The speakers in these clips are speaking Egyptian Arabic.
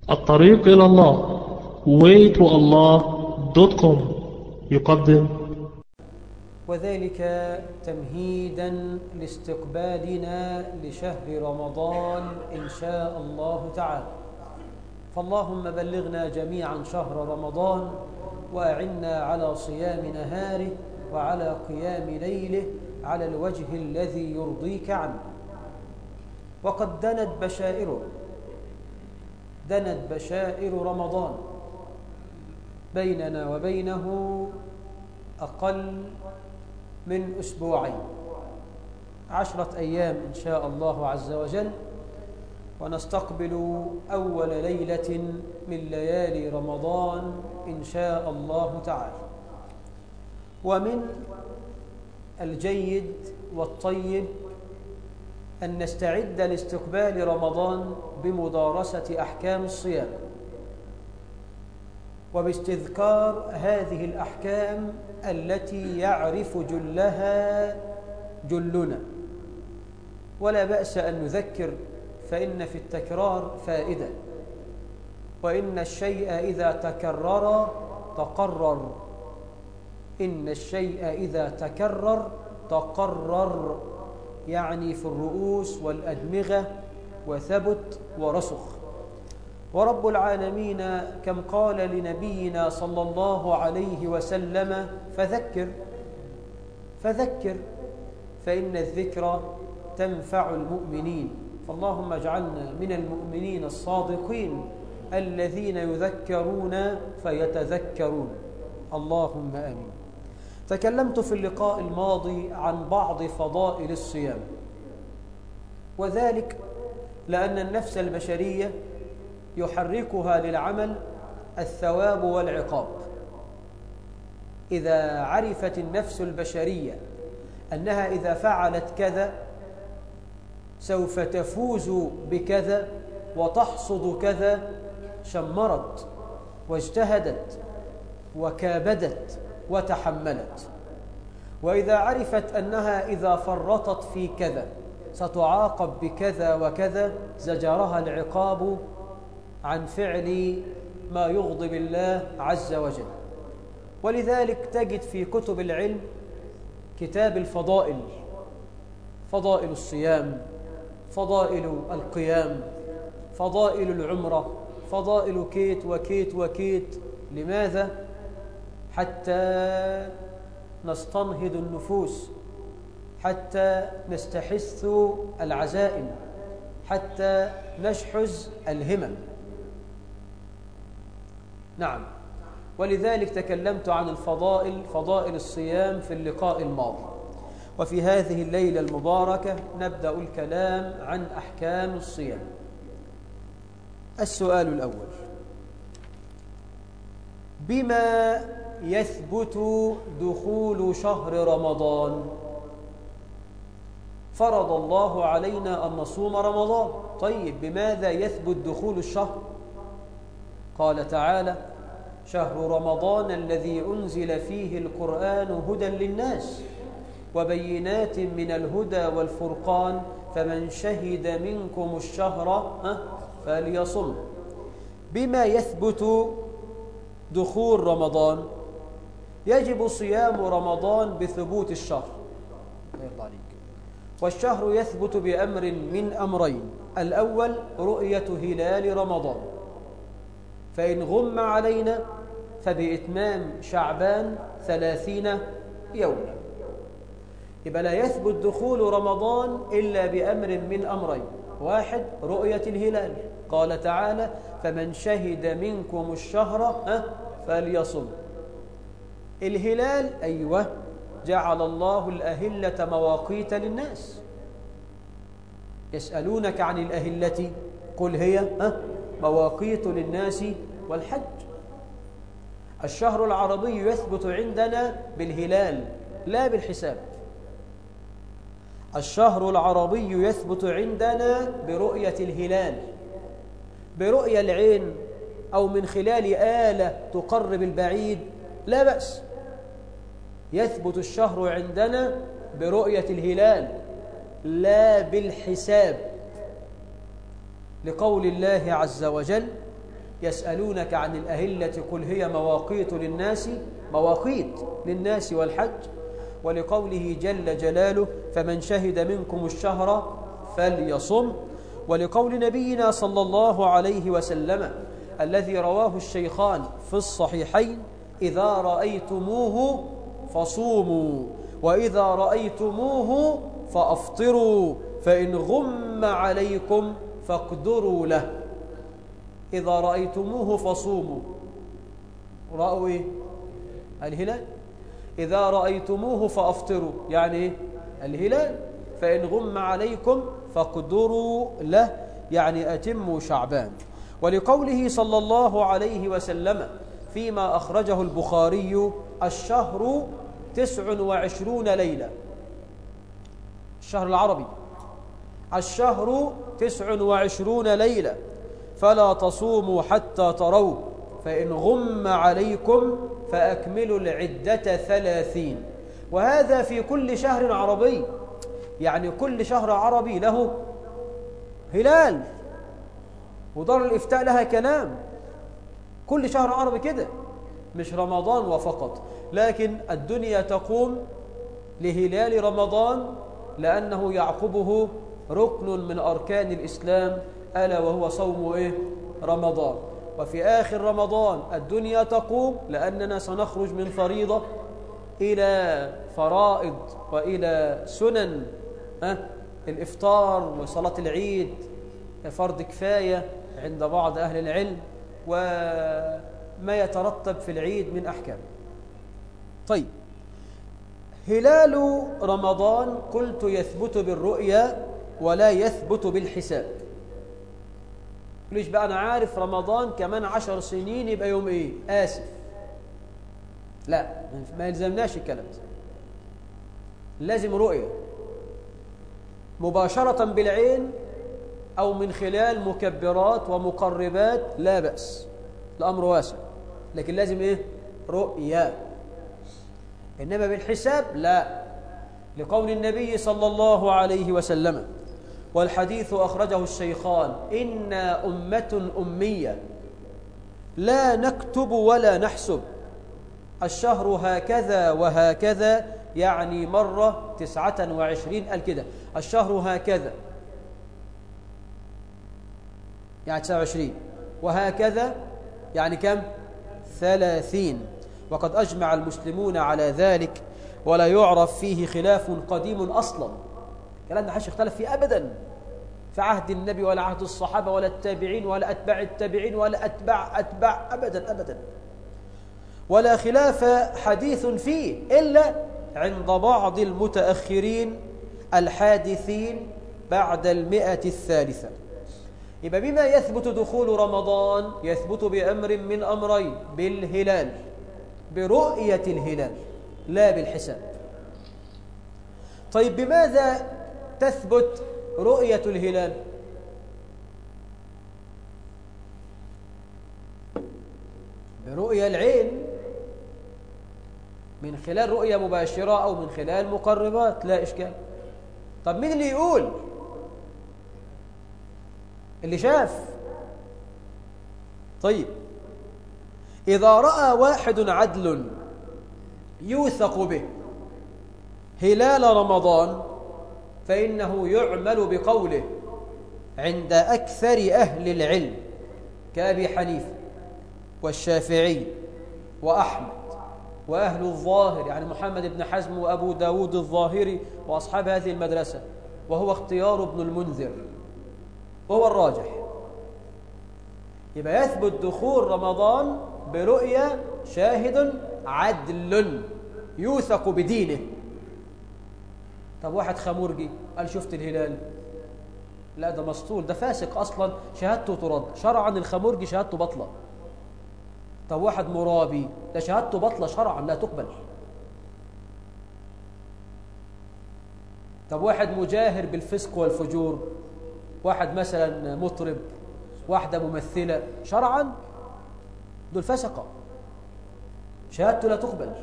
الطريق إلى الله waytoallah.com يقدم وذلك تمهيدا لاستقبالنا لشهر رمضان إن شاء الله تعالى فاللهم بلغنا جميعا شهر رمضان وأعنا على صيام نهاره وعلى قيام ليله على الوجه الذي يرضيك عنه وقد دنت بشائره دنت بشائر رمضان بيننا وبينه أقل من أسبوعين عشرة أيام إن شاء الله عز وجل ونستقبل أول ليلة من ليالي رمضان إن شاء الله تعالى ومن الجيد والطيب أن نستعد لاستقبال رمضان بمدارسة أحكام الصيام وباستذكار هذه الأحكام التي يعرف جلها جلنا ولا بأس أن نذكر فإن في التكرار فائدة وإن الشيء إذا تكرر تقرر إن الشيء إذا تكرر تقرر يعني في الرؤوس والأدمغة وثبت ورسخ ورب العالمين كم قال لنبينا صلى الله عليه وسلم فذكر فذكر فإن الذكر تنفع المؤمنين فاللهم اجعلنا من المؤمنين الصادقين الذين يذكرون فيتذكرون اللهم آمين تكلمت في اللقاء الماضي عن بعض فضائل الصيام وذلك لأن النفس البشرية يحركها للعمل الثواب والعقاب إذا عرفت النفس البشرية أنها إذا فعلت كذا سوف تفوز بكذا وتحصد كذا شمرت واجتهدت وكابدت وتحملت وإذا عرفت أنها إذا فرطت في كذا ستعاقب بكذا وكذا زجرها العقاب عن فعل ما يغضب الله عز وجل ولذلك تجد في كتب العلم كتاب الفضائل فضائل الصيام فضائل القيام فضائل العمرة فضائل كيت وكيت وكيت لماذا؟ حتى نستنهض النفوس حتى نستحث العزائم حتى نشحذ الهمم نعم ولذلك تكلمت عن الفضائل فضائل الصيام في اللقاء الماضي وفي هذه الليلة المباركة نبدأ الكلام عن أحكام الصيام السؤال الأول بما يثبت دخول شهر رمضان فرض الله علينا أن نصوم رمضان طيب بماذا يثبت دخول الشهر قال تعالى شهر رمضان الذي أنزل فيه القرآن هدى للناس وبينات من الهدى والفرقان فمن شهد منكم الشهر فليصم بما يثبت دخول رمضان يجب صيام رمضان بثبوت الشهر الله عليك والشهر يثبت بأمر من أمرين الأول رؤية هلال رمضان فإن غم علينا فبإتمام شعبان ثلاثين يوما يبقى لا يثبت دخول رمضان إلا بأمر من أمرين واحد رؤية الهلال قال تعالى فمن شهد منكم الشهر فليصم الهلال أيوة جعل الله الأهلة مواقيت للناس يسألونك عن الأهلة قل هي مواقيت للناس والحج الشهر العربي يثبت عندنا بالهلال لا بالحساب الشهر العربي يثبت عندنا برؤية الهلال برؤية العين أو من خلال آلة تقرب البعيد لا بأس يثبت الشهر عندنا برؤية الهلال لا بالحساب لقول الله عز وجل يسألونك عن الأهلة قل هي مواقيت للناس مواقيت للناس والحج ولقوله جل جلاله فمن شهد منكم الشهر فليصم ولقول نبينا صلى الله عليه وسلم الذي رواه الشيخان في الصحيحين إذا رأيتموه فصوموا وإذا رأيتموه فأفطروا فإن غم عليكم فاقدروا له إذا رأيتموه فصوموا رأوا إيه؟ الهلال إذا رأيتموه فأفطروا يعني إيه؟ الهلال فإن غم عليكم فاقدروا له يعني أتموا شعبان ولقوله صلى الله عليه وسلم فيما أخرجه البخاري الشهر تسع وعشرون ليلة الشهر العربي الشهر تسع وعشرون ليلة فلا تصوموا حتى تروا فإن غم عليكم فأكملوا العدة ثلاثين وهذا في كل شهر عربي يعني كل شهر عربي له هلال ودار الإفتاء لها كلام كل شهر عربي كده مش رمضان وفقط لكن الدنيا تقوم لهلال رمضان لأنه يعقبه ركن من أركان الإسلام ألا وهو صوم إيه؟ رمضان وفي آخر رمضان الدنيا تقوم لأننا سنخرج من فريضة إلى فرائض وإلى سنن أه؟ الإفطار وصلاة العيد فرض كفاية عند بعض أهل العلم وما يترتب في العيد من أحكام طيب هلال رمضان قلت يثبت بالرؤيا ولا يثبت بالحساب ليش بقى أنا عارف رمضان كمان عشر سنين يبقى يوم إيه آسف لا ما يلزمناش الكلام ده لازم رؤية مباشرة بالعين أو من خلال مكبرات ومقربات لا بأس الأمر واسع لكن لازم إيه رؤيا إنما بالحساب لا لقول النبي صلى الله عليه وسلم والحديث أخرجه الشيخان إنا أمة أمية لا نكتب ولا نحسب الشهر هكذا وهكذا يعني مرة تسعة وعشرين قال كده الشهر هكذا يعني تسعة وعشرين وهكذا يعني كم ثلاثين وقد أجمع المسلمون على ذلك ولا يعرف فيه خلاف قديم أصلا الكلام ده حش اختلف فيه أبدا في عهد النبي ولا عهد الصحابة ولا التابعين ولا أتباع التابعين ولا أتباع أتباع أبدا أبدا ولا خلاف حديث فيه إلا عند بعض المتأخرين الحادثين بعد المئة الثالثة يبقى بما يثبت دخول رمضان يثبت بأمر من أمرين بالهلال برؤية الهلال لا بالحساب طيب بماذا تثبت رؤية الهلال برؤية العين من خلال رؤية مباشرة أو من خلال مقربات لا إشكال طب مين اللي يقول اللي شاف طيب إذا رأى واحد عدل يوثق به هلال رمضان فإنه يعمل بقوله عند أكثر أهل العلم كأبي حنيفة والشافعي وأحمد وأهل الظاهر يعني محمد بن حزم وأبو داود الظاهري وأصحاب هذه المدرسة وهو اختيار ابن المنذر وهو الراجح يبقى يثبت دخول رمضان برؤية شاهد عدل يوثق بدينه طب واحد خمورجي قال شفت الهلال لا ده مسطول ده فاسق اصلا شهادته ترد شرعا الخمورجي شهادته بطله طب واحد مرابي ده شهادته بطله شرعا لا تقبل طب واحد مجاهر بالفسق والفجور واحد مثلا مطرب واحده ممثله شرعا دول فسقه شهادته لا تقبل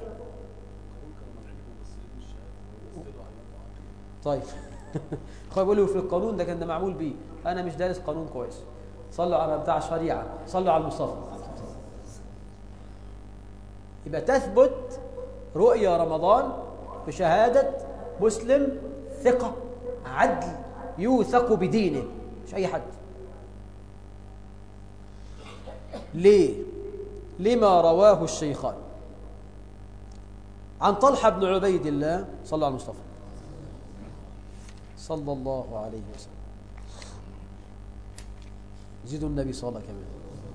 طيب اخويا بيقولوا في القانون ده كان ده معمول بيه انا مش دارس قانون كويس صلوا على بتاع شريعة صلوا على المصطفى يبقى تثبت رؤيا رمضان بشهادة مسلم ثقة عدل يوثق بدينه مش أي حد ليه لما رواه الشيخان عن طلحة بن عبيد الله صلى على المصطفى صلى الله عليه وسلم زيدوا النبي صلى الله كمان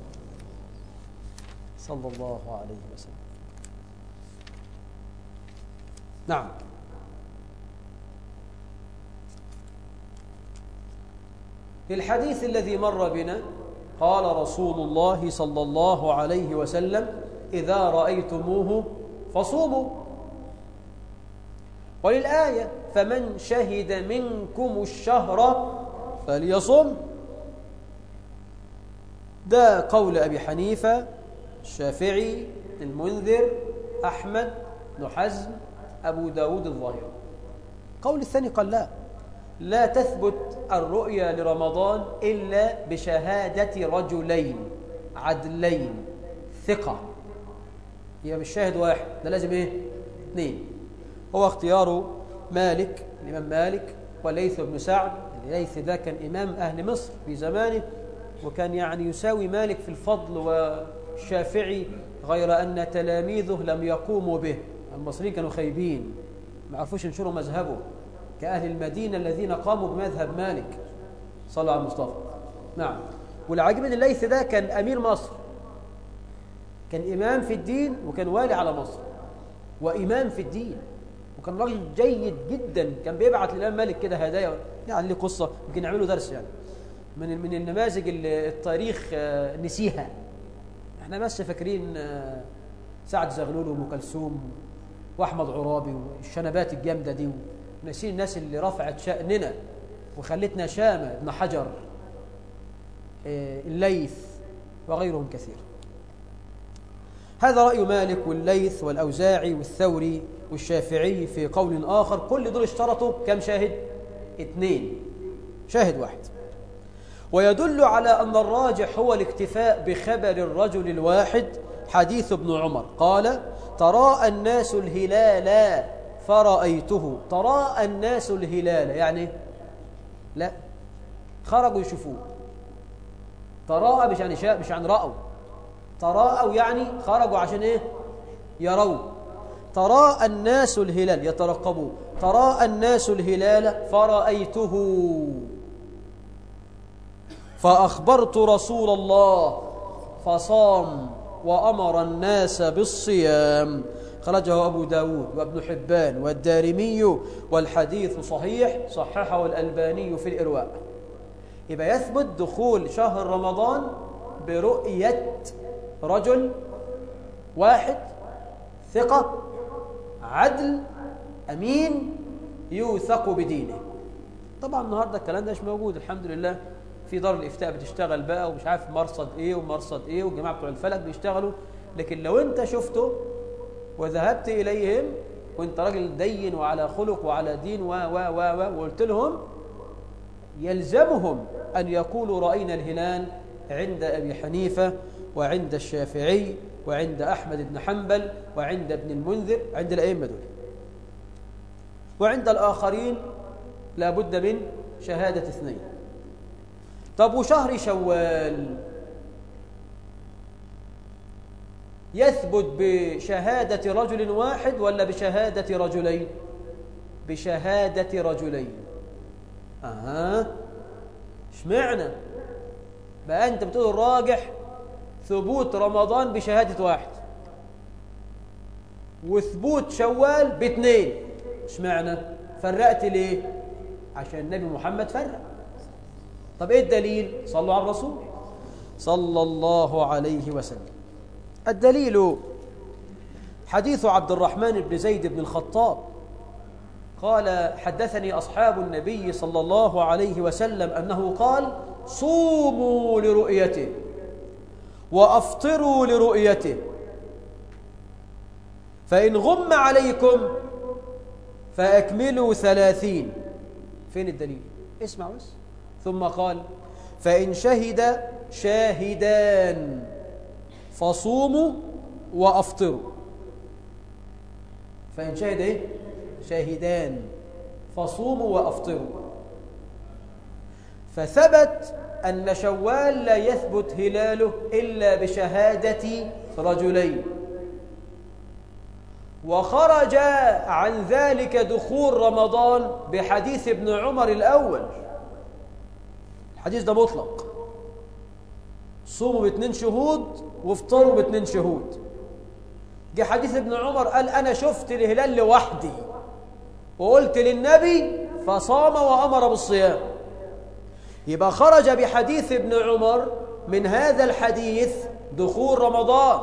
صلى الله عليه وسلم نعم في الحديث الذي مر بنا قال رسول الله صلى الله عليه وسلم إذا رأيتموه فصوموا وللآية فمن شهد منكم الشهر فليصم ده قول أبي حنيفة الشافعي المنذر أحمد بن حزم أبو داود الظاهر قول الثاني قال لا لا تثبت الرؤيا لرمضان إلا بشهادة رجلين عدلين ثقة هي مش شاهد واحد ده لازم ايه اثنين هو اختيار مالك الإمام مالك وليث بن سعد الليث ده كان إمام أهل مصر في زمانه وكان يعني يساوي مالك في الفضل والشافعي غير أن تلاميذه لم يقوموا به المصريين كانوا خايبين ما عرفوش ينشروا مذهبه كأهل المدينة الذين قاموا بمذهب مالك صلى على المصطفى نعم والعجيب ان الليث ده كان أمير مصر كان إمام في الدين وكان والي على مصر وإمام في الدين وكان راجل جيد جدا كان بيبعت للإمام مالك كده هدايا يعني ليه قصة يمكن نعمله درس يعني من من النماذج اللي التاريخ نسيها احنا بس فاكرين سعد زغلول وام كلثوم واحمد عرابي والشنبات الجامده دي وناسين الناس اللي رفعت شأننا وخلتنا شامة ابن حجر الليث وغيرهم كثير هذا رأي مالك والليث والأوزاعي والثوري والشافعي في قول آخر كل دول اشترطوا كم شاهد؟ اثنين شاهد واحد ويدل على أن الراجح هو الاكتفاء بخبر الرجل الواحد حديث ابن عمر قال تراءى الناس الهلال فرأيته تراءى الناس الهلال يعني لا خرجوا يشوفوه تراءى مش يعني شاء مش يعني رأوا تراءوا يعني خرجوا عشان ايه يروا تراءى الناس الهلال يترقبوا تراءى الناس الهلال فرأيته فأخبرت رسول الله فصام وأمر الناس بالصيام خرجه أبو داود وابن حبان والدارمي والحديث صحيح صححه الألباني في الإرواء يبقى يثبت دخول شهر رمضان برؤية رجل واحد ثقة عدل أمين يوثق بدينه طبعا النهاردة الكلام ده مش موجود الحمد لله في دار الإفتاء بتشتغل بقى ومش عارف مرصد إيه ومرصد إيه والجماعة بتوع الفلك بيشتغلوا لكن لو أنت شفته وذهبت إليهم وأنت راجل دين وعلى خلق وعلى دين و و و و وقلت لهم يلزمهم أن يقولوا رأينا الهلال عند أبي حنيفة وعند الشافعي وعند أحمد بن حنبل وعند ابن المنذر عند الأئمة دول وعند الآخرين لا بد من شهادة اثنين طب وشهر شوال يثبت بشهادة رجل واحد ولا بشهادة رجلين بشهادة رجلين أها اشمعنى بقى أنت بتقول الراجح ثبوت رمضان بشهادة واحد وثبوت شوال باثنين اشمعنى فرقت ليه عشان النبي محمد فرق طب ايه الدليل صلوا على الرسول صلى الله عليه وسلم الدليل حديث عبد الرحمن بن زيد بن الخطاب قال حدثني أصحاب النبي صلى الله عليه وسلم أنه قال صوموا لرؤيته وأفطروا لرؤيته فإن غم عليكم فأكملوا ثلاثين فين الدليل اسمع بس ثم قال فإن شهد شاهدان فصوموا وأفطروا فإن شهد إيه؟ شاهدان فصوموا وأفطروا فثبت أن شوال لا يثبت هلاله إلا بشهادة رجلين وخرج عن ذلك دخول رمضان بحديث ابن عمر الأول الحديث ده مطلق صوموا باثنين شهود وافطروا باثنين شهود جه حديث ابن عمر قال أنا شفت الهلال لوحدي وقلت للنبي فصام وأمر بالصيام يبقى خرج بحديث ابن عمر من هذا الحديث دخول رمضان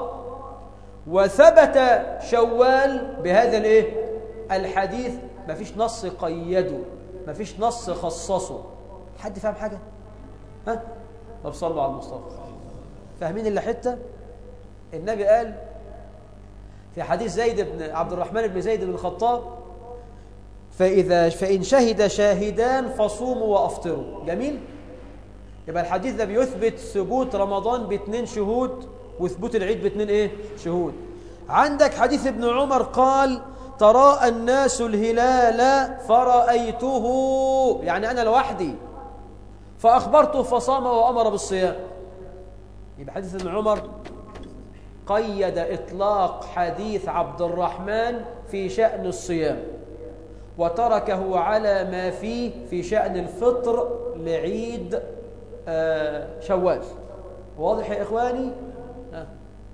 وثبت شوال بهذا الايه الحديث ما فيش نص قيده ما فيش نص خصصه حد فاهم حاجه ها طب صلوا على المصطفى فاهمين اللي حته النبي قال في حديث زيد بن عبد الرحمن بن زيد بن الخطاب فإذا فإن شهد شاهدان فصوموا وأفطروا جميل يبقى الحديث ده بيثبت ثبوت رمضان باثنين شهود وثبوت العيد باثنين ايه شهود عندك حديث ابن عمر قال تراءى الناس الهلال فرأيته يعني أنا لوحدي فأخبرته فصام وأمر بالصيام يبقى حديث ابن عمر قيد إطلاق حديث عبد الرحمن في شأن الصيام وتركه على ما فيه في شأن الفطر لعيد آه شوال واضح يا إخواني آه.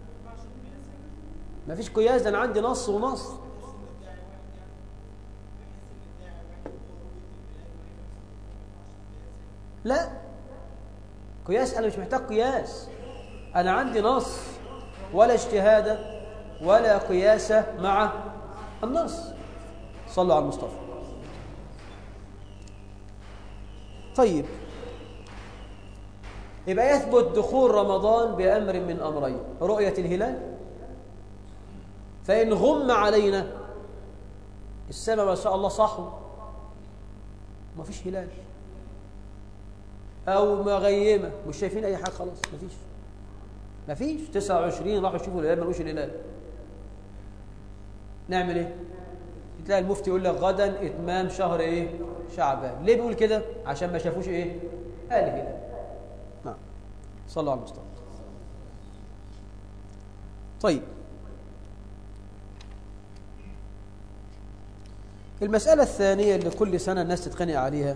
ما فيش قياس ده أنا عندي نص ونص لا قياس أنا مش محتاج قياس أنا عندي نص ولا اجتهاد ولا قياس مع النص صلوا على المصطفى طيب يبقى يثبت دخول رمضان بأمر من أمرين رؤية الهلال فإن غم علينا السماء ما شاء الله صحو ما فيش هلال أو مغيمة مش شايفين أي حاجة خلاص ما فيش ما فيش 29 راحوا يشوفوا الهلال ما لقوش الهلال نعمل ايه تلاقي المفتي يقول لك غدا اتمام شهر ايه شعبان ليه بيقول كده عشان ما شافوش ايه الهلال نعم صلوا على المصطفى طيب المسألة الثانية اللي كل سنة الناس تتخانق عليها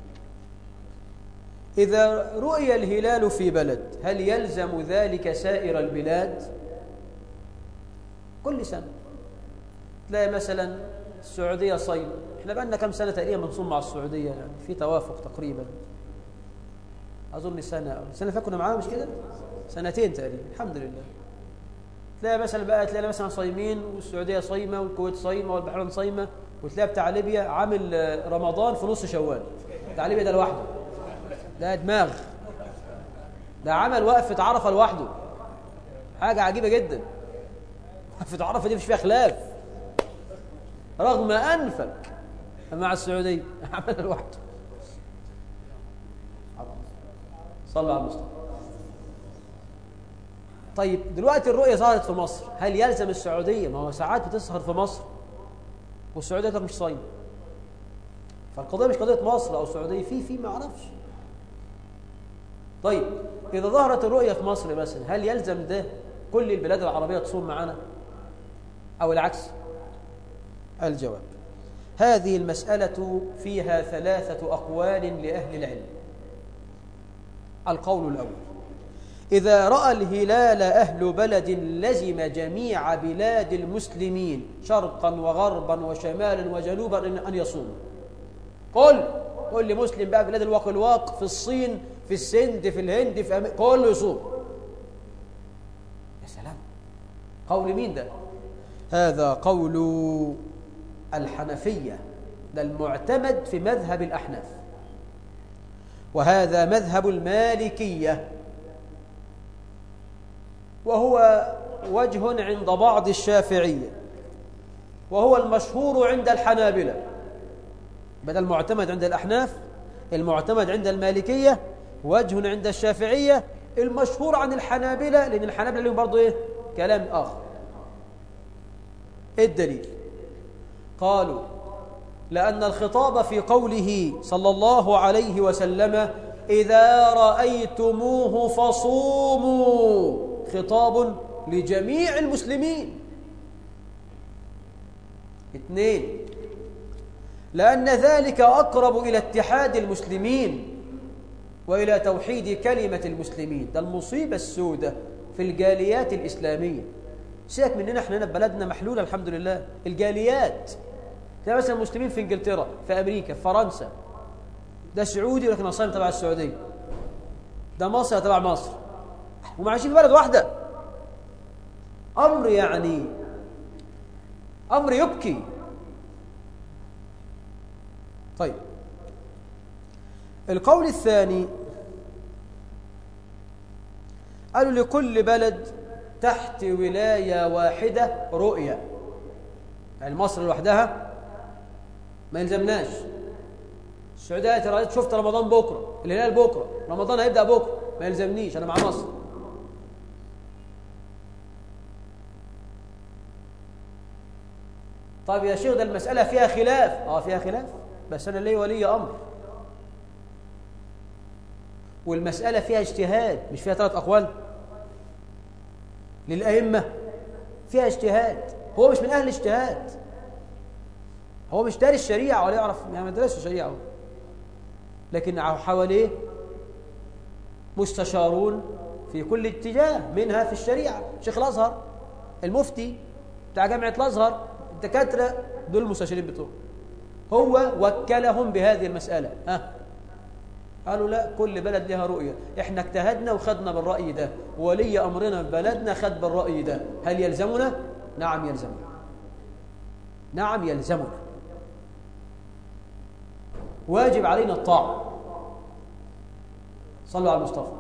إذا رؤي الهلال في بلد هل يلزم ذلك سائر البلاد؟ كل سنة تلاقي مثلا السعودية صيم احنا بقى لنا كم سنة تقريبا بنصوم مع السعودية يعني في توافق تقريبا أظن سنة أو السنة اللي كنا معاها مش كده؟ سنتين تقريبا الحمد لله تلاقي مثلا بقى تلاقي مثلا صايمين والسعودية صايمة والكويت صايمة والبحرين صايمة وتلاقي بتاع ليبيا عامل رمضان في نص شوال بتاع ليبيا ده لوحده ده دماغ ده عمل وقفة عرفة لوحده حاجة عجيبة جدا وقفة عرفة دي مش فيها خلاف رغم أنفك مع السعودية عمل لوحده صلى على المصطفى طيب دلوقتي الرؤية ظهرت في مصر هل يلزم السعودية ما هو ساعات بتظهر في مصر والسعودية ده مش صايمة فالقضية مش قضية مصر أو السعودية في في ما أعرفش طيب إذا ظهرت الرؤية في مصر مثلا هل يلزم ده كل البلاد العربية تصوم معنا أو العكس الجواب هذه المسألة فيها ثلاثة أقوال لأهل العلم القول الأول إذا رأى الهلال أهل بلد لزم جميع بلاد المسلمين شرقا وغربا وشمالا وجنوبا أن يصوموا قل قل لمسلم بقى بلاد الواق في الصين في السند في الهند في أمريكا كله يصوم يا سلام قول مين ده هذا قول الحنفية ده المعتمد في مذهب الأحناف وهذا مذهب المالكية وهو وجه عند بعض الشافعية وهو المشهور عند الحنابلة بدل المعتمد عند الأحناف المعتمد عند المالكية وجه عند الشافعية المشهور عن الحنابلة لأن الحنابلة لهم برضو إيه كلام آخر إيه الدليل قالوا لأن الخطاب في قوله صلى الله عليه وسلم إذا رأيتموه فصوموا خطاب لجميع المسلمين اثنين لأن ذلك أقرب إلى اتحاد المسلمين وإلى توحيد كلمة المسلمين ده المصيبة السوداء في الجاليات الإسلامية سيبك مننا احنا هنا بلدنا محلولة الحمد لله الجاليات تلاقي مثلا المسلمين في انجلترا في امريكا في فرنسا ده سعودي ولكن اصلا تبع السعوديه ده مصر تبع مصر وما عايشين في بلد واحده امر يعني امر يبكي طيب القول الثاني قالوا لكل بلد تحت ولايه واحده رؤيه يعني مصر لوحدها ما يلزمناش السعوديه ترى شفت رمضان بكره الهلال بكره رمضان هيبدا بكره ما يلزمنيش انا مع مصر طيب يا شيخ ده المساله فيها خلاف اه فيها خلاف بس انا لي ولي امر والمساله فيها اجتهاد مش فيها ثلاث اقوال للائمه فيها اجتهاد هو مش من اهل الاجتهاد هو مش دارس الشريعة ولا يعرف يعني ما درسش الشريعة لكن حواليه مستشارون في كل اتجاه منها في الشريعة شيخ الأزهر المفتي بتاع جامعة الأزهر الدكاترة دول المستشارين بتوعه هو وكلهم بهذه المسألة ها قالوا لا كل بلد لها رؤية احنا اجتهدنا وخدنا بالرأي ده ولي أمرنا في بلدنا خد بالرأي ده هل يلزمنا؟ نعم يلزمنا نعم يلزمنا واجب علينا الطاعة صلوا على المصطفى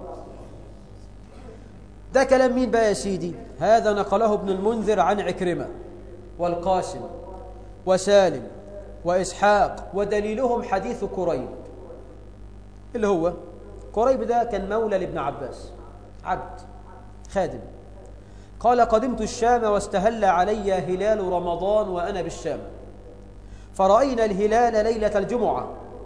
ده كلام مين بقى يا سيدي هذا نقله ابن المنذر عن عكرمة والقاسم وسالم وإسحاق ودليلهم حديث كريب اللي هو كريب ده كان مولى لابن عباس عبد خادم قال قدمت الشام واستهل علي هلال رمضان وأنا بالشام فرأينا الهلال ليلة الجمعة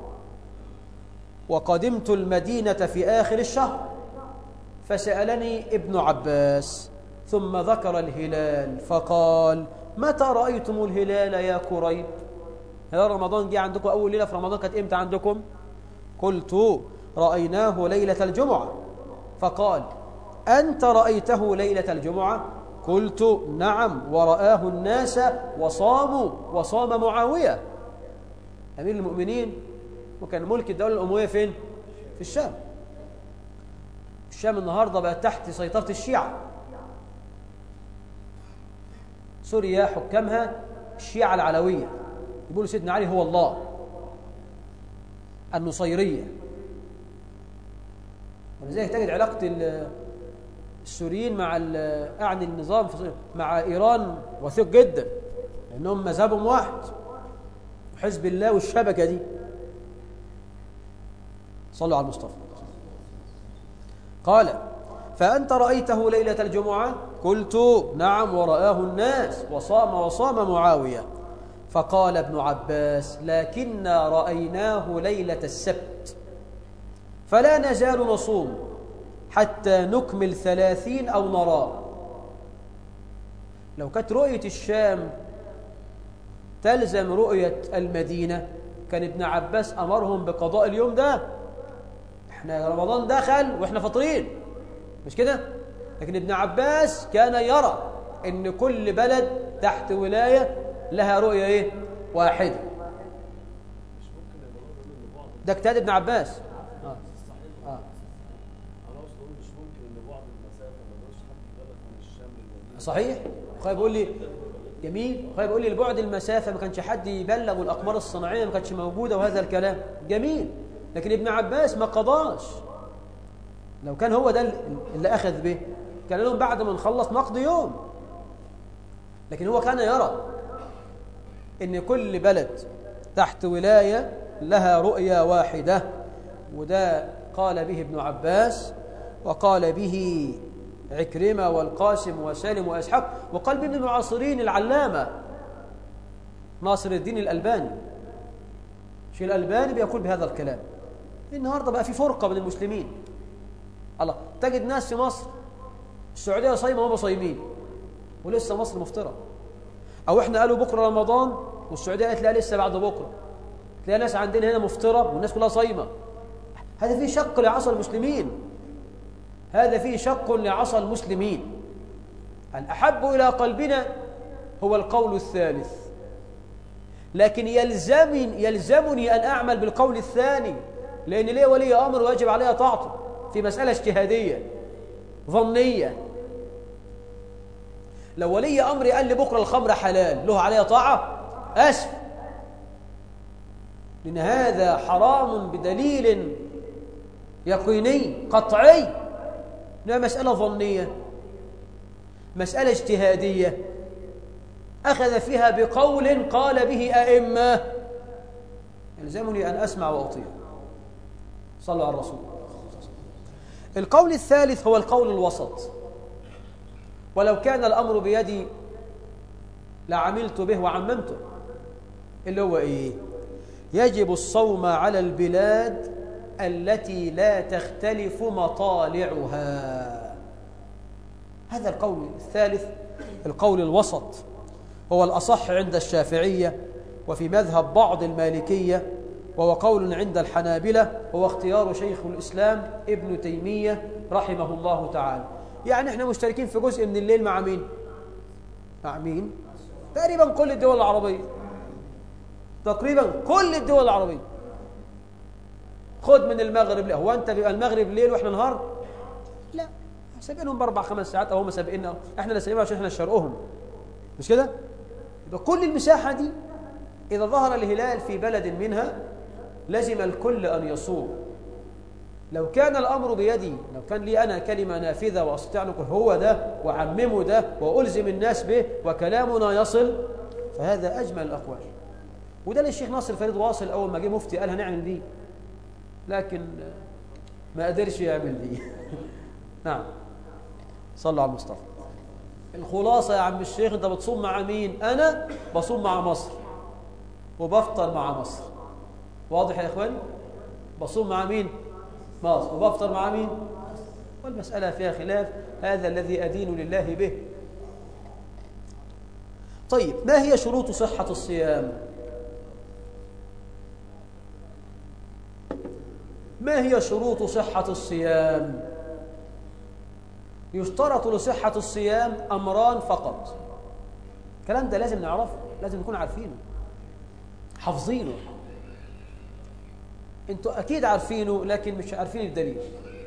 وقدمت المدينة في آخر الشهر فسألني ابن عباس ثم ذكر الهلال فقال متى رأيتم الهلال يا كريب هل رمضان جه عندكم أول ليلة في رمضان كانت إمتى عندكم قلت رأيناه ليلة الجمعة فقال أنت رأيته ليلة الجمعة قلت نعم ورآه الناس وصاموا وصام معاوية أمير المؤمنين وكان ملك الدولة الأموية فين؟ في الشام الشام النهاردة بقت تحت سيطرة الشيعة سوريا حكامها الشيعة العلوية يقولوا سيدنا علي هو الله النصيرية ولذلك تجد علاقة السوريين مع أعني النظام مع إيران وثيق جدا لأنهم مذهبهم واحد وحزب الله والشبكة دي صلوا على المصطفى قال فأنت رأيته ليلة الجمعة قلت نعم ورآه الناس وصام وصام معاوية فقال ابن عباس لكنا رأيناه ليلة السبت فلا نزال نصوم حتى نكمل ثلاثين أو نراه لو كانت رؤية الشام تلزم رؤية المدينة كان ابن عباس أمرهم بقضاء اليوم ده احنا رمضان دخل واحنا فاطرين مش كده لكن ابن عباس كان يرى ان كل بلد تحت ولاية لها رؤية ايه واحدة ده اجتهاد ابن عباس آه. آه. صحيح اخويا بيقول لي جميل اخويا بيقول لي لبعد المسافه ما كانش حد يبلغ والاقمار الصناعيه ما كانتش موجوده وهذا الكلام جميل لكن ابن عباس ما قضاش لو كان هو ده اللي اخذ به كان لهم بعد ما نخلص نقضي يوم لكن هو كان يرى ان كل بلد تحت ولايه لها رؤيه واحده وده قال به ابن عباس وقال به عكرمة والقاسم وسالم وإسحاق وقال به ابن المعاصرين العلامة ناصر الدين الألباني شيء الألباني بيقول بهذا الكلام النهاردة بقى في فرقة من المسلمين الله تجد ناس في مصر السعودية صايمة وهم صايمين ولسه مصر مفطرة أو إحنا قالوا بكرة رمضان والسعودية قالت لا لسه بعد بكرة تلاقي ناس عندنا هنا مفطرة والناس كلها صايمة هذا فيه شق لعصا المسلمين هذا فيه شق لعصا المسلمين الأحب إلى قلبنا هو القول الثالث لكن يلزمني, يلزمني أن أعمل بالقول الثاني لأن ليه ولي أمر واجب عليها طاعته في مسألة اجتهادية ظنية لو ولي أمري قال لي بكرة الخمر حلال له عليها طاعة أسف لأن هذا حرام بدليل يقيني قطعي إنها مسألة ظنية مسألة اجتهادية أخذ فيها بقول قال به أئمة يلزمني أن أسمع وأطيع صلوا على الرسول القول الثالث هو القول الوسط ولو كان الأمر بيدي لعملت به وعممته اللي هو إيه يجب الصوم على البلاد التي لا تختلف مطالعها هذا القول الثالث القول الوسط هو الأصح عند الشافعية وفي مذهب بعض المالكية وهو قول عند الحنابلة وهو اختيار شيخ الإسلام ابن تيمية رحمه الله تعالى يعني احنا مشتركين في جزء من الليل مع مين مع مين تقريبا كل الدول العربية تقريبا كل الدول العربية خد من المغرب لا هو انت بيبقى المغرب ليل واحنا نهار لا سابقينهم باربع خمس ساعات او هم سابقيننا احنا اللي سابقينهم عشان احنا شرقهم مش كده يبقى كل المساحه دي اذا ظهر الهلال في بلد منها لزم الكل ان يصوم لو كان الامر بيدي لو كان لي انا كلمه نافذه واستطيع ان اقول هو ده واعممه ده والزم الناس به وكلامنا يصل فهذا اجمل الاقوال وده اللي الشيخ ناصر فريد واصل اول ما جه مفتي قال هنعمل دي لكن ما قدرش يعمل دي نعم صلوا على المصطفى الخلاصة يا عم الشيخ انت بتصوم مع مين انا بصوم مع مصر وبفطر مع مصر واضح يا اخواني بصوم مع مين مصر وبفطر مع مين والمسألة فيها خلاف هذا الذي أدين لله به طيب ما هي شروط صحة الصيام ما هي شروط صحة الصيام يشترط لصحة الصيام أمران فقط الكلام ده لازم نعرفه لازم نكون عارفينه حافظينه انتوا أكيد عارفينه لكن مش عارفين الدليل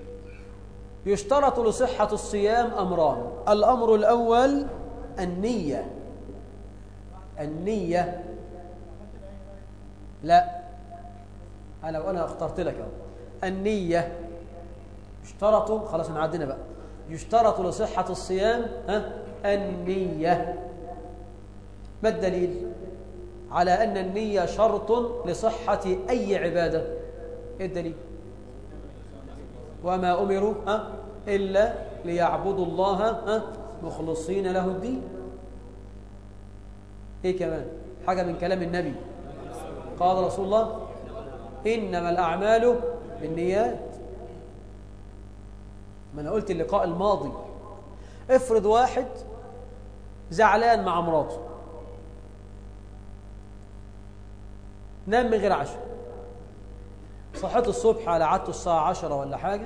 يشترط لصحة الصيام أمران الأمر الأول النية النية لا أنا أنا اخترت لك أهو النية يشترط خلاص نعدنا بقى يشترط لصحة الصيام ها النية ما الدليل على أن النية شرط لصحة أي عبادة إيه الدليل وما أمروا ها إلا ليعبدوا الله ها مخلصين له الدين إيه كمان حاجة من كلام النبي قال رسول الله إنما الأعمال بالنيات ما أنا قلت اللقاء الماضي افرض واحد زعلان مع مراته نام من غير عشاء صحيت الصبح على عادته الساعة عشرة ولا حاجة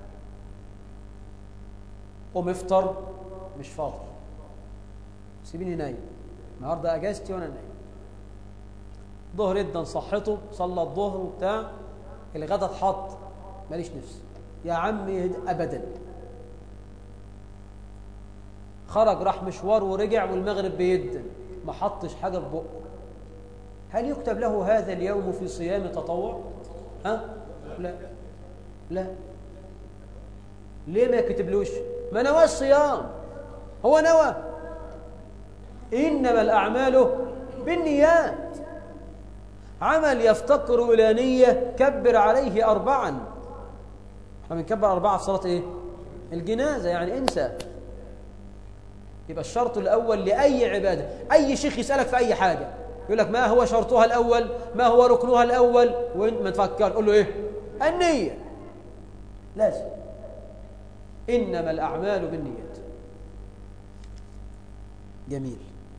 قوم افطر مش فاطر سيبيني نايم النهارده اجازتي وانا نايم ظهر جدا صحته صلى الظهر وبتاع الغدا اتحط ماليش نفس يا عمي ابدا خرج راح مشوار ورجع والمغرب بيدن ما حطش حاجه في بقه هل يكتب له هذا اليوم في صيام تطوع ها لا لا ليه ما يكتبلوش ما نوى الصيام هو نوى إنما الأعمال بالنيات عمل يفتقر إلى نية كبر عليه أربعا احنا بنكبر أربعة في صلاة إيه الجنازة يعني انسى يبقى الشرط الأول لأي عبادة أي شيخ يسألك في أي حاجة يقول لك ما هو شرطها الأول ما هو ركنها الأول وانت ما تفكر قول له إيه النية لازم إنما الأعمال بالنيات جميل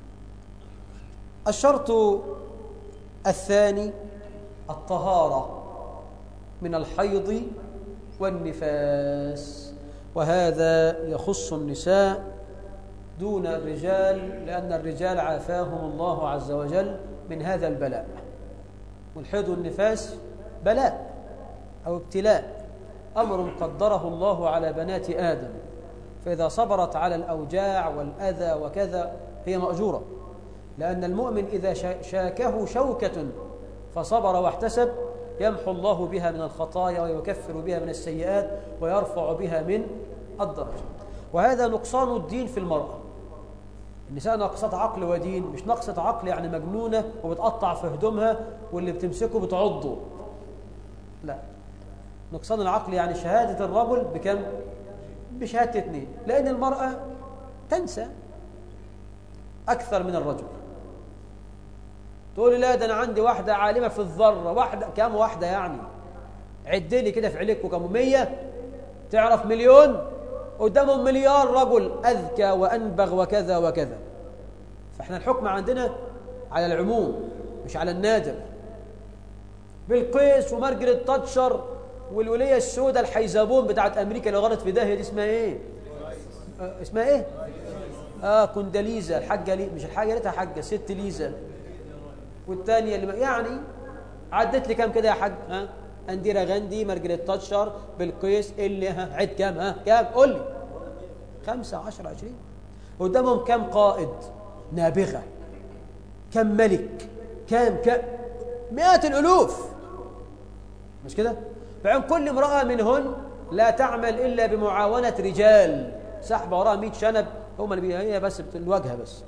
الشرط الثاني الطهارة من الحيض والنفاس وهذا يخص النساء دون الرجال لأن الرجال عافاهم الله عز وجل من هذا البلاء والحيض والنفاس بلاء أو ابتلاء أمر قدره الله على بنات آدم فإذا صبرت على الأوجاع والأذى وكذا هي مأجورة لأن المؤمن إذا شاكه شوكة فصبر واحتسب يمحو الله بها من الخطايا ويكفر بها من السيئات ويرفع بها من الدرجة وهذا نقصان الدين في المرأة النساء ناقصات عقل ودين مش ناقصة عقل يعني مجنونة وبتقطع في هدومها واللي بتمسكه بتعضه لا نقصان العقل يعني شهادة الرجل بكم بشهادة اثنين لأن المرأة تنسى أكثر من الرجل تقول لي لا ده أنا عندي واحدة عالمة في الذرة واحدة كم واحدة يعني عد لي كده في عليك كم مية تعرف مليون قدامهم مليار رجل أذكى وأنبغ وكذا وكذا فإحنا الحكم عندنا على العموم مش على النادر بالقيس ومارجريت تاتشر والولية السوداء الحيزابون بتاعت أمريكا اللي غلط في داهية دي اسمها إيه؟ آه اسمها إيه؟ آه كونداليزا الحاجة لي مش الحاجة ليتها حاجة ست ليزا والثانية اللي يعني عدت لي كام كده يا حاج ها انديرا غاندي مارجريت تاتشر بالقيس اللي ها عد كام ها كام قول لي خمسة عشر عشرين قدامهم كام قائد نابغة كم ملك كام كام مئات الألوف مش كده فعن كل امرأة منهن لا تعمل إلا بمعاونة رجال سحب وراها 100 شنب هم اللي هي بس الواجهة بس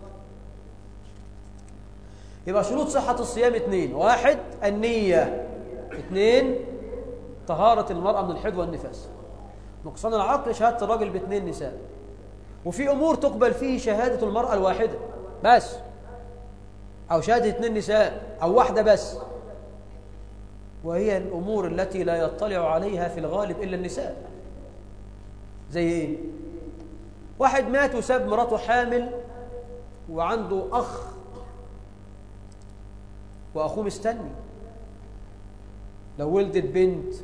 يبقى شروط صحة الصيام اثنين واحد النية اثنين طهارة المرأة من الحيض والنفاس نقصان العقل شهادة الرجل باثنين نساء وفي أمور تقبل فيه شهادة المرأة الواحدة بس أو شهادة اثنين نساء أو واحدة بس وهي الأمور التي لا يطلع عليها في الغالب إلا النساء زي إيه؟ واحد مات وساب مراته حامل وعنده أخ وأخوه مستني لو ولدت بنت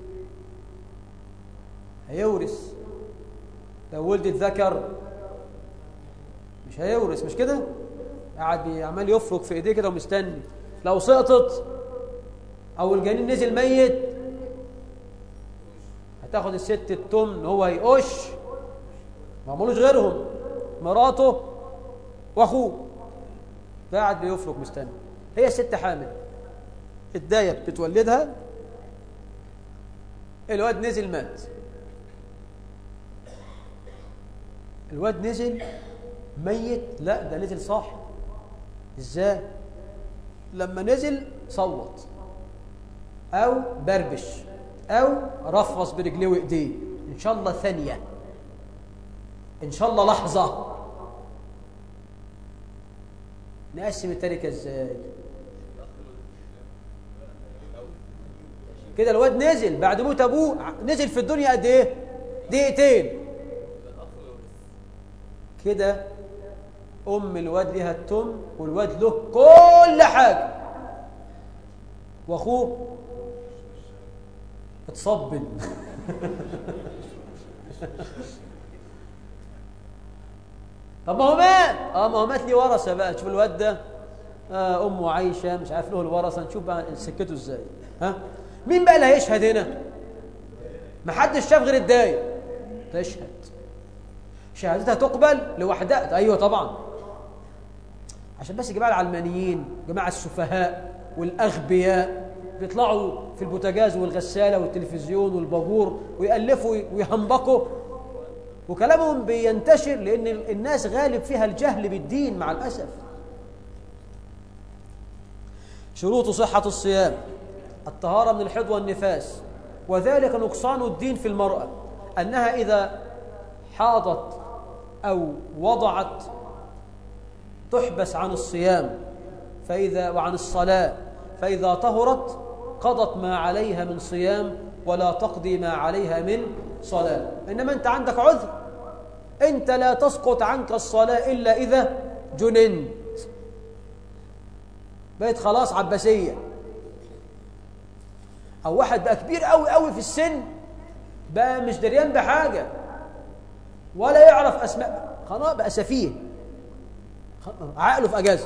هيورث لو ولدت ذكر مش هيورث مش كده قاعد عمال يفرك في ايديه كده ومستني لو سقطت او الجنين نزل ميت هتاخد الست التمن هو هيقش ما عملوش غيرهم مراته واخوه قاعد بيفرك مستني هي ست حامل الدايه بتولدها الواد نزل مات الواد نزل ميت لا ده نزل صاحي ازاي لما نزل صوت او بربش او رفرص برجليه وايديه ان شاء الله ثانيه ان شاء الله لحظه نقسم التركه ازاي كده الواد نزل بعد موت ابوه نزل في الدنيا قد ايه دقيقتين كده ام الواد ليها التم والواد له كل حاجه واخوه اتصبن طب ما هو مات اه ما هو مات ليه ورثه بقى تشوف الواد ده آه امه عايشه مش عارف له الورثه نشوف بقى سكته ازاي ها مين بقى اللي هيشهد هنا ما حدش شاف غير الدايه تشهد شهادتها تقبل لوحدها ايوه طبعا عشان بس جماعه العلمانيين جماعه السفهاء والاغبياء بيطلعوا في البوتاجاز والغساله والتلفزيون والبابور ويالفوا ويهنبقوا وكلامهم بينتشر لان الناس غالب فيها الجهل بالدين مع الاسف شروط صحه الصيام الطهارة من الحيض والنفاس وذلك نقصان الدين في المرأة أنها إذا حاضت أو وضعت تحبس عن الصيام فإذا وعن الصلاة فإذا طهرت قضت ما عليها من صيام ولا تقضي ما عليها من صلاة إنما أنت عندك عذر أنت لا تسقط عنك الصلاة إلا إذا جننت بقيت خلاص عباسية أو واحد بقى كبير قوي قوي في السن بقى مش دريان بحاجة ولا يعرف أسماء خلاص بقى سفيه عقله في أجازة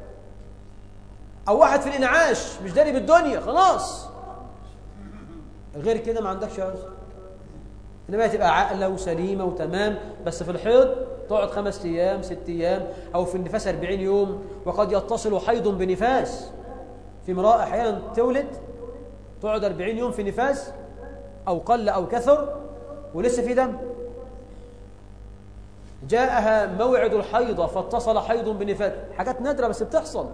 أو واحد في الإنعاش مش داري بالدنيا خلاص غير كده ما عندكش عذر إنما تبقى عاقلة وسليمة وتمام بس في الحيض تقعد خمس أيام ست أيام أو في النفاس أربعين يوم وقد يتصل حيض بنفاس في امرأة أحيانا تولد تقعد أربعين يوم في نفاس أو قل أو كثر ولسه في دم جاءها موعد الحيضة فاتصل حيض بنفاس حاجات نادرة بس بتحصل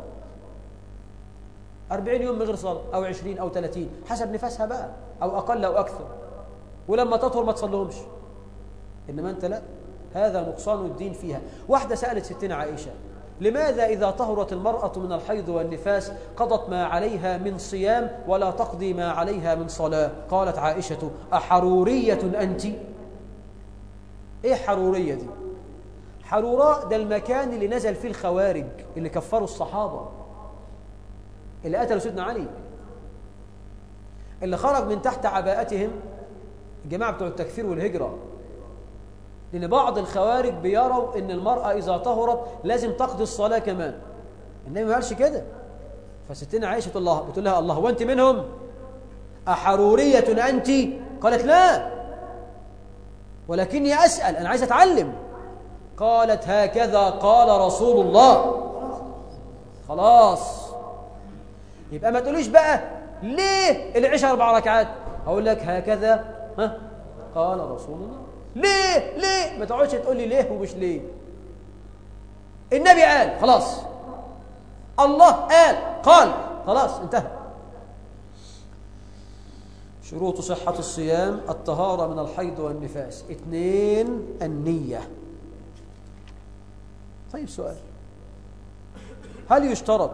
أربعين يوم من غير صلاة أو عشرين أو ثلاثين حسب نفاسها بقى أو أقل أو أكثر ولما تطهر ما تصلهمش إنما أنت لا هذا نقصان الدين فيها واحدة سألت ستنا عائشة لماذا إذا طهرت المرأة من الحيض والنفاس قضت ما عليها من صيام ولا تقضي ما عليها من صلاة قالت عائشة أحرورية أنت إيه حرورية دي حروراء ده المكان اللي نزل فيه الخوارج اللي كفروا الصحابة اللي قتلوا سيدنا علي اللي خرج من تحت عباءتهم الجماعة بتوع التكفير والهجرة لأن بعض الخوارج بيروا أن المرأة إذا طهرت لازم تقضي الصلاة كمان النبي ما قالش كده فستنا عائشة الله بتقول لها الله وأنت منهم أحرورية أنت قالت لا ولكني أسأل أنا عايز أتعلم قالت هكذا قال رسول الله خلاص يبقى ما تقوليش بقى ليه العشاء أربع ركعات أقول لك هكذا ها قال رسول الله ليه ليه ما تقعدش تقول لي ليه ومش ليه النبي قال خلاص الله قال قال خلاص انتهى شروط صحة الصيام الطهارة من الحيض والنفاس اثنين النية طيب سؤال هل يشترط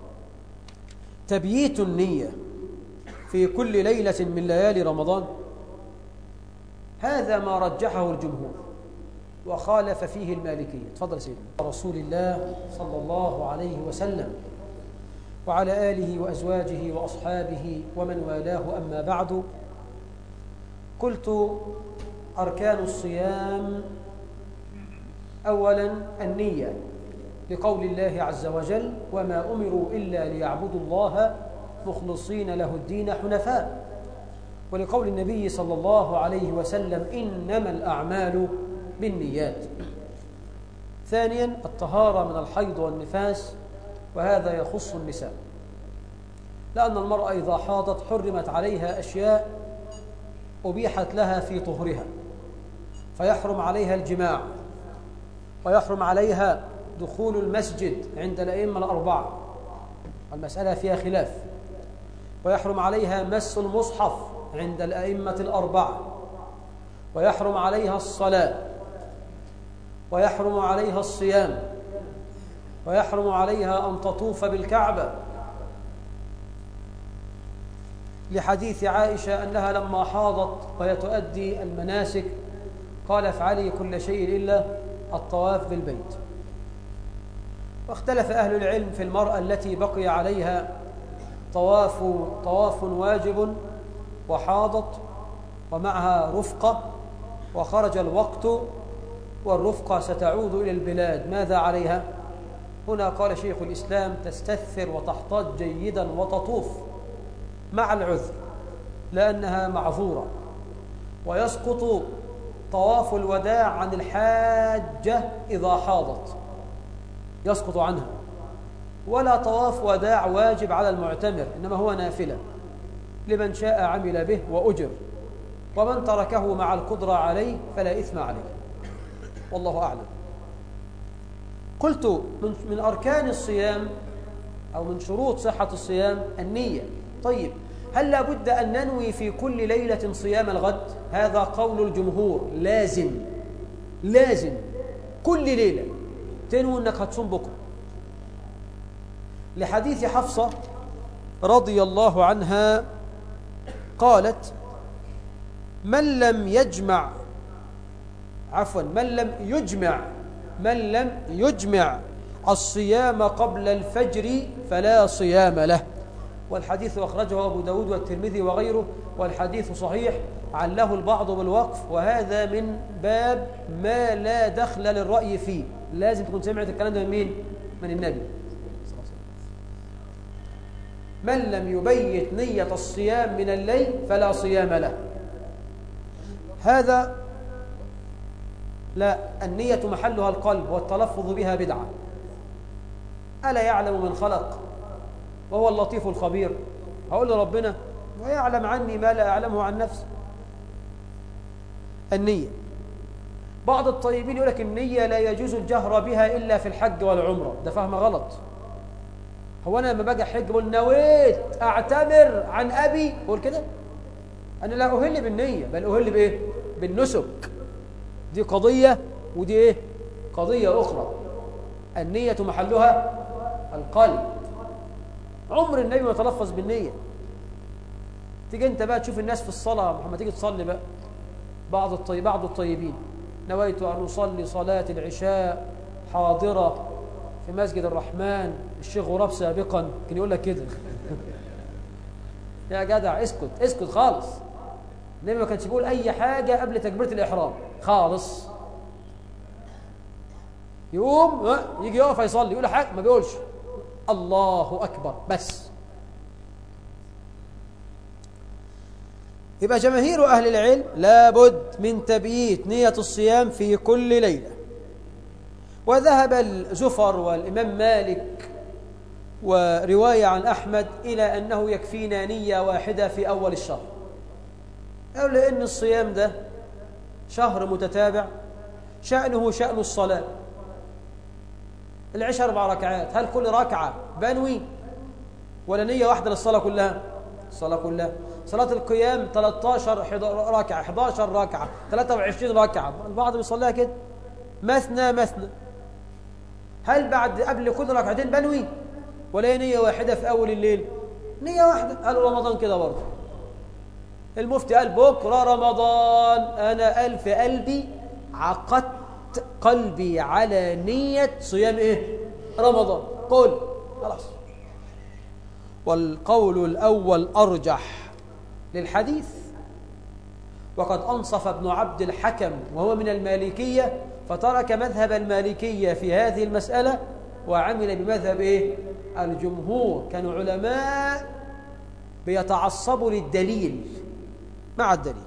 تبييت النية في كل ليلة من ليالي رمضان هذا ما رجحه الجمهور وخالف فيه المالكية تفضل سيدنا رسول الله صلى الله عليه وسلم وعلى آله وأزواجه وأصحابه ومن والاه أما بعد قلت أركان الصيام أولا النية لقول الله عز وجل وما أمروا إلا ليعبدوا الله مخلصين له الدين حنفاء ولقول النبي صلى الله عليه وسلم إنما الأعمال بالنيات ثانيا الطهارة من الحيض والنفاس وهذا يخص النساء لأن المرأة إذا حاضت حرمت عليها أشياء أبيحت لها في طهرها فيحرم عليها الجماع ويحرم عليها دخول المسجد عند الأئمة الأربعة المسألة فيها خلاف ويحرم عليها مس المصحف عند الأئمة الأربعة ويحرم عليها الصلاة ويحرم عليها الصيام ويحرم عليها أن تطوف بالكعبة لحديث عائشة أنها لما حاضت وهي تؤدي المناسك قال افعلي كل شيء إلا الطواف بالبيت واختلف أهل العلم في المرأة التي بقي عليها طواف طواف واجب وحاضت ومعها رفقة وخرج الوقت والرفقة ستعود إلى البلاد ماذا عليها؟ هنا قال شيخ الإسلام تستثر وتحتاط جيدا وتطوف مع العذر لأنها معذورة ويسقط طواف الوداع عن الحاجة إذا حاضت يسقط عنها ولا طواف وداع واجب على المعتمر إنما هو نافلة لمن شاء عمل به وأجر ومن تركه مع القدرة عليه فلا إثم عليه والله أعلم قلت من, من أركان الصيام أو من شروط صحة الصيام النية طيب هل لابد أن ننوي في كل ليلة صيام الغد هذا قول الجمهور لازم لازم كل ليلة تنوي انك هتصوم بكرة لحديث حفصة رضي الله عنها قالت من لم يجمع عفوا من لم يجمع من لم يجمع الصيام قبل الفجر فلا صيام له والحديث أخرجه أبو داود والترمذي وغيره والحديث صحيح عله البعض بالوقف وهذا من باب ما لا دخل للرأي فيه لازم تكون سمعت الكلام ده من مين؟ من النبي من لم يبيت نية الصيام من الليل فلا صيام له هذا لا النية محلها القلب والتلفظ بها بدعة ألا يعلم من خلق وهو اللطيف الخبير هقول لربنا ويعلم عني ما لا أعلمه عن نفسي النية بعض الطيبين يقول لك النية لا يجوز الجهر بها إلا في الحج والعمرة ده فهم غلط هو أنا لما باجي أحج بقول نويت أعتمر عن أبي بقول كده أنا لا أهل بالنية بل أهل بإيه بالنسك دي قضية ودي إيه قضية أخرى النية محلها القلب عمر النبي ما تلفظ بالنية تيجي انت بقى تشوف الناس في الصلاة محمد تيجي تصلي بقى بعض الطيب بعض الطيبين نويت أن أصلي صلاة العشاء حاضرة في مسجد الرحمن الشيخ غراب سابقا كان يقول لك كده يا جدع اسكت اسكت خالص النبي ما كانش بيقول أي حاجة قبل تكبيرة الإحرام خالص يقوم يجي يقف يصلي يقول حاجة ما بيقولش الله أكبر بس يبقى جماهير أهل العلم لابد من تبييت نية الصيام في كل ليلة وذهب الزفر والإمام مالك ورواية عن أحمد إلى أنه يكفينا نية واحدة في أول الشهر أو لأن الصيام ده شهر متتابع شأنه شأن الصلاة العشاء أربع ركعات هل كل ركعة بنوي ولا نية واحدة للصلاة كلها الصلاة كلها صلاة القيام 13 ركعة 11 ركعة 23 ركعة البعض بيصليها كده مثنى مثنى هل بعد قبل كل ركعتين بنوي ولا هي نية واحدة في أول الليل نية واحدة قالوا رمضان كده برضه المفتي قال بكرة رمضان أنا ألف قلبي عقدت قلبي على نية صيام إيه رمضان قل خلاص والقول الأول أرجح للحديث وقد أنصف ابن عبد الحكم وهو من المالكية فترك مذهب المالكية في هذه المسألة وعمل بمذهب إيه؟ الجمهور كانوا علماء بيتعصبوا للدليل مع الدليل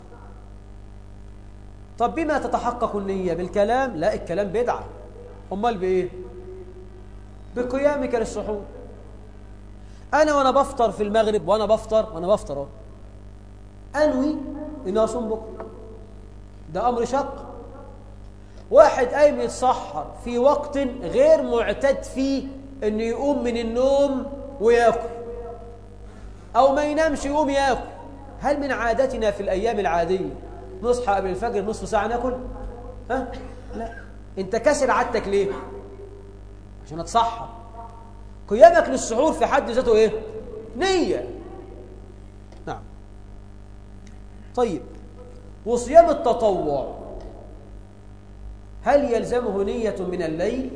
طب بما تتحقق النية بالكلام لا الكلام بدعة أمال بإيه بقيامك للسحور أنا وأنا بفطر في المغرب وأنا بفطر وأنا بفطر أنوي إن أصوم بكرة ده أمر شق واحد قايم يتسحر في وقت غير معتاد فيه إنه يقوم من النوم وياكل أو ما ينامش يقوم ياكل هل من عادتنا في الأيام العادية نصحى قبل الفجر نصف ساعة ناكل؟ ها؟ لا أنت كسر عادتك ليه؟ عشان أتصحر قيامك للسحور في حد ذاته إيه؟ نية نعم طيب وصيام التطوع هل يلزمه نية من الليل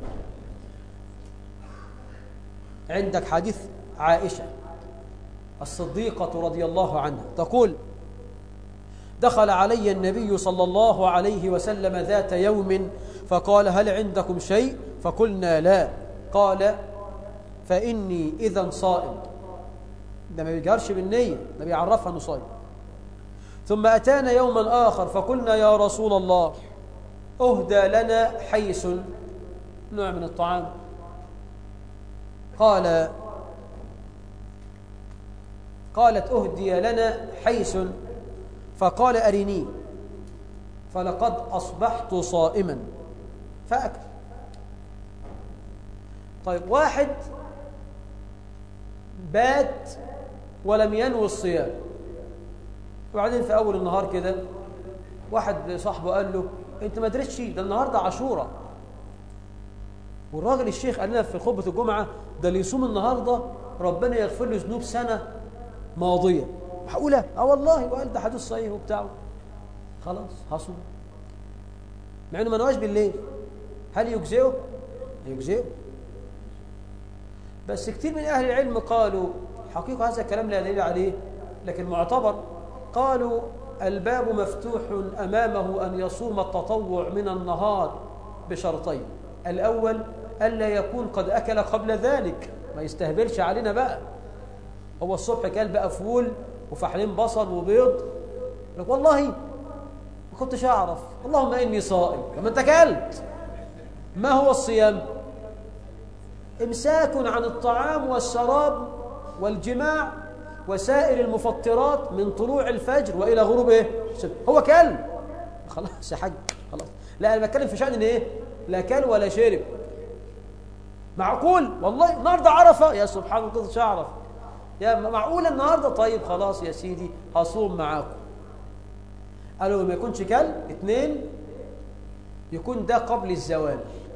عندك حديث عائشة الصديقة رضي الله عنها تقول دخل علي النبي صلى الله عليه وسلم ذات يوم فقال هل عندكم شيء فقلنا لا قال فإني إذا صائم ده ما بيجهرش بالنية ده بيعرفها أنه صائم ثم أتانا يوما آخر فقلنا يا رسول الله أهدى لنا حيس نوع من الطعام قال قالت أهدي لنا حيس فقال أرني فلقد أصبحت صائما فأكل طيب واحد بات ولم ينوي الصيام وبعدين في أول النهار كده واحد صاحبه قال له انت ما درستش ده النهارده عاشوراء والراجل الشيخ قال لنا في خطبه الجمعه ده اللي يصوم النهارده ربنا يغفر له ذنوب سنه ماضيه معقوله اه والله وقال ده حديث صحيح وبتاع خلاص هصوم مع انه ما نواش بالليل هل يجزئه يجزئه بس كتير من اهل العلم قالوا حقيقه هذا الكلام لا دليل عليه لكن معتبر قالوا الباب مفتوح امامه ان يصوم التطوع من النهار بشرطين الاول الا يكون قد اكل قبل ذلك ما يستهبلش علينا بقى هو الصبح كان بقى فول وفحلين بصل وبيض لك والله ما كنتش اعرف اللهم اني صائم لما انت اكلت ما هو الصيام امساك عن الطعام والشراب والجماع وسائر المفطرات من طلوع الفجر والى غروب ايه هو كل خلاص يا حاج خلاص لا انا بتكلم في شان ان ايه لا كل ولا شرب معقول والله النهارده عرفه يا سبحان الله كنتش اعرف يا معقول النهارده طيب خلاص يا سيدي هصوم معاكم قالوا ما يكونش كل اثنين يكون ده قبل الزوال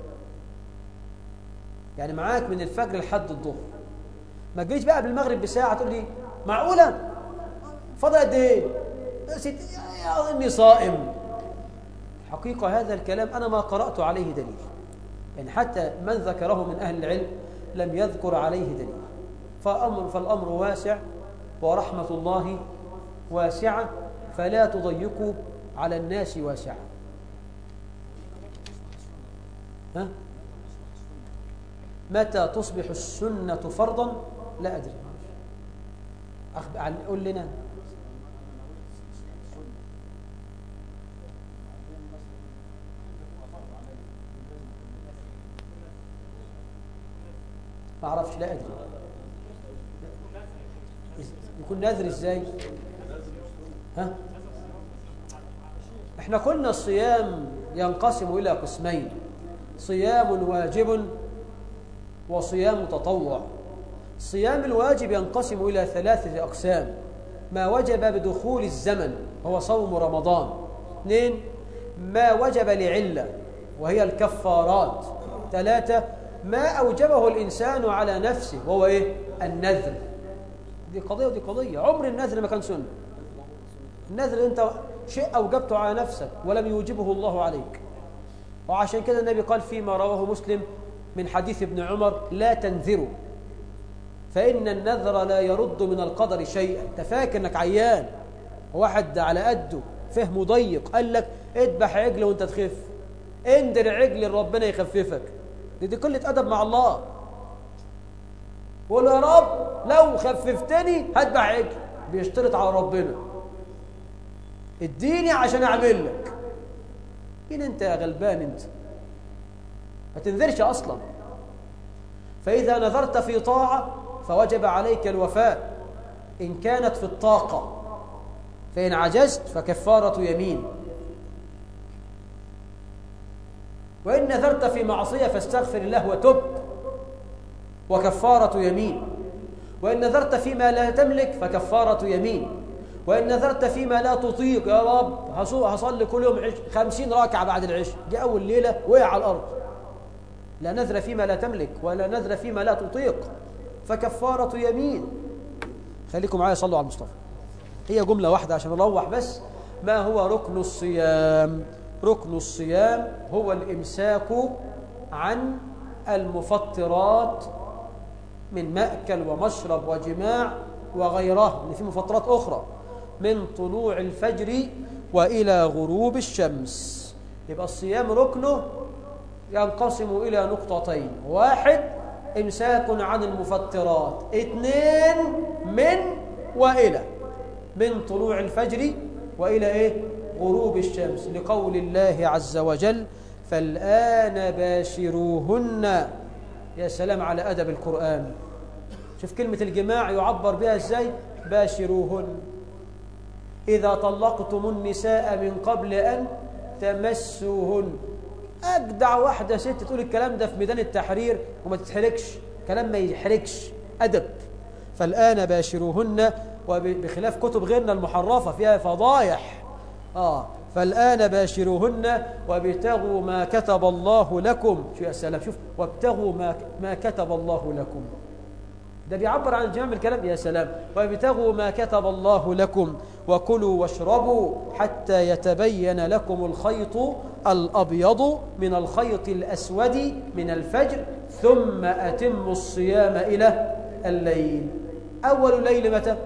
يعني معاك من الفجر لحد الظهر ما تجيش بقى قبل المغرب بساعه تقول لي معقوله فضل قد ايه يا سيدي يا اني صائم حقيقه هذا الكلام انا ما قرات عليه دليل يعني حتى من ذكره من اهل العلم لم يذكر عليه دليل فأمر فالامر واسع ورحمه الله واسعه فلا تضيقوا على الناس واسعه ها متى تصبح السنة فرضا لا أدري أخبر قول لنا ما أعرفش لا أدري يكون نذر إزاي ها احنا قلنا الصيام ينقسم إلى قسمين صيام واجب وصيام تطوع صيام الواجب ينقسم إلى ثلاثة أقسام ما وجب بدخول الزمن هو صوم رمضان اثنين ما وجب لعلة وهي الكفارات ثلاثة ما أوجبه الإنسان على نفسه وهو إيه؟ النذر دي قضية ودي قضية عمر النذر ما كان سنة النذر أنت شيء أوجبته على نفسك ولم يوجبه الله عليك وعشان كده النبي قال فيما رواه مسلم من حديث ابن عمر لا تنذروا فإن النذر لا يرد من القدر شيئا انت فاكر انك عيان واحد على قده فهمه ضيق قال لك اذبح عجل وانت تخف اندر عجل ربنا يخففك دي, دي قلة أدب مع الله قول يا رب لو خففتني هذبح عجل بيشترط على ربنا اديني عشان اعمل لك مين انت يا غلبان انت ما تنذرش أصلا فإذا نذرت في طاعة فوجب عليك الوفاء إن كانت في الطاقة فإن عجزت فكفارة يمين وإن نذرت في معصية فاستغفر الله وتب وكفارة يمين وإن نذرت فيما لا تملك فكفارة يمين وإن نذرت فيما لا تطيق يا رب هصلي كل يوم خمسين راكعة بعد العشاء دي أول ليلة وقع على الأرض لا نذر فيما لا تملك ولا نذر فيما لا تطيق فكفارة يمين خليكم معايا صلوا على المصطفى هي جملة واحدة عشان نروح بس ما هو ركن الصيام ركن الصيام هو الإمساك عن المفطرات من مأكل ومشرب وجماع وغيره في مفطرات أخرى من طلوع الفجر وإلى غروب الشمس يبقى الصيام ركنه ينقسم إلى نقطتين واحد إمساك عن المفطرات اثنين من وإلى من طلوع الفجر وإلى إيه؟ غروب الشمس لقول الله عز وجل فالآن باشروهن يا سلام على أدب القرآن شوف كلمة الجماع يعبر بها إزاي باشروهن إذا طلقتم النساء من قبل أن تمسوهن أجدع واحدة ست تقول الكلام ده في ميدان التحرير وما تتحركش كلام ما يحركش أدب فالآن باشروهن وبخلاف كتب غيرنا المحرفة فيها فضايح آه فالآن باشروهن وابتغوا ما كتب الله لكم شو يا سلام شوف وابتغوا ما, ما كتب الله لكم ده بيعبر عن جمع الكلام يا سلام وابتغوا ما كتب الله لكم وكلوا واشربوا حتى يتبين لكم الخيط الأبيض من الخيط الأسود من الفجر ثم أتموا الصيام إلى الليل أول ليل متى؟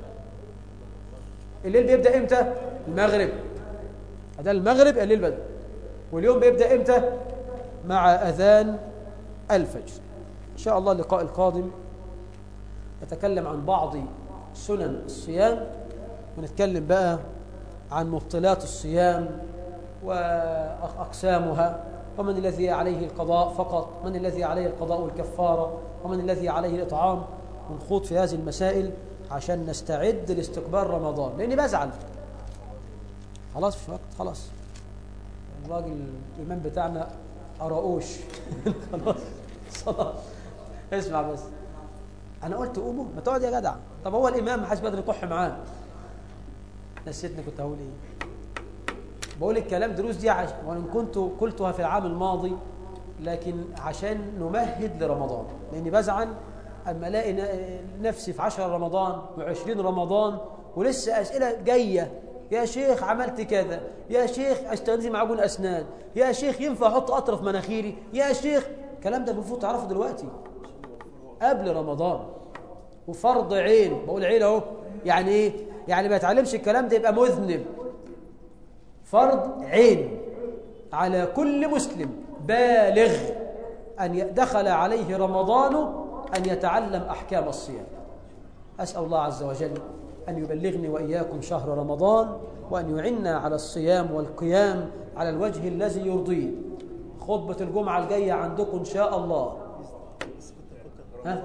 الليل بيبدأ إمتى؟ المغرب هذا المغرب الليل بدأ واليوم بيبدأ إمتى؟ مع أذان الفجر إن شاء الله اللقاء القادم نتكلم عن بعض سنن الصيام ونتكلم بقى عن مبطلات الصيام وأقسامها ومن الذي عليه القضاء فقط من الذي عليه القضاء والكفارة ومن الذي عليه الإطعام ونخوض في هذه المسائل عشان نستعد لاستقبال رمضان لأني بزعل خلاص في وقت خلاص الراجل الإمام بتاعنا أراؤوش خلاص صلاة اسمع بس أنا قلت قوموا ما تقعد يا جدع طب هو الإمام ما حدش بيقدر يكح معاه نسيتني كنت هقول إيه بقول الكلام دروس دي عش... وإن كنت قلتها في العام الماضي لكن عشان نمهد لرمضان لأني بزعل أما ألاقي نفسي في 10 رمضان و20 رمضان ولسه أسئلة جاية يا شيخ عملت كذا يا شيخ استخدمت معجون أسنان يا شيخ ينفع أحط قطرة في مناخيري يا شيخ الكلام ده المفروض تعرفه دلوقتي قبل رمضان وفرض عين بقول عين اهو يعني ايه يعني ما يتعلمش الكلام ده يبقى مذنب فرض عين على كل مسلم بالغ أن دخل عليه رمضان أن يتعلم أحكام الصيام أسأل الله عز وجل أن يبلغني وإياكم شهر رمضان وأن يعنا على الصيام والقيام على الوجه الذي يرضيه خطبة الجمعة الجاية عندكم إن شاء الله ها؟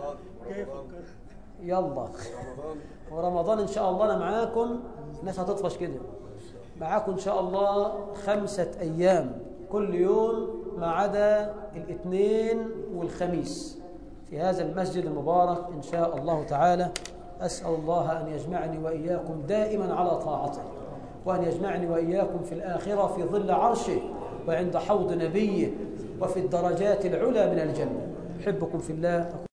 يلا ورمضان إن شاء الله أنا معاكم الناس هتطفش كده معاكم إن شاء الله خمسة أيام كل يوم ما عدا الاثنين والخميس في هذا المسجد المبارك إن شاء الله تعالى أسأل الله أن يجمعني وإياكم دائما على طاعته وأن يجمعني وإياكم في الآخرة في ظل عرشه وعند حوض نبيه وفي الدرجات العلى من الجنة أحبكم في الله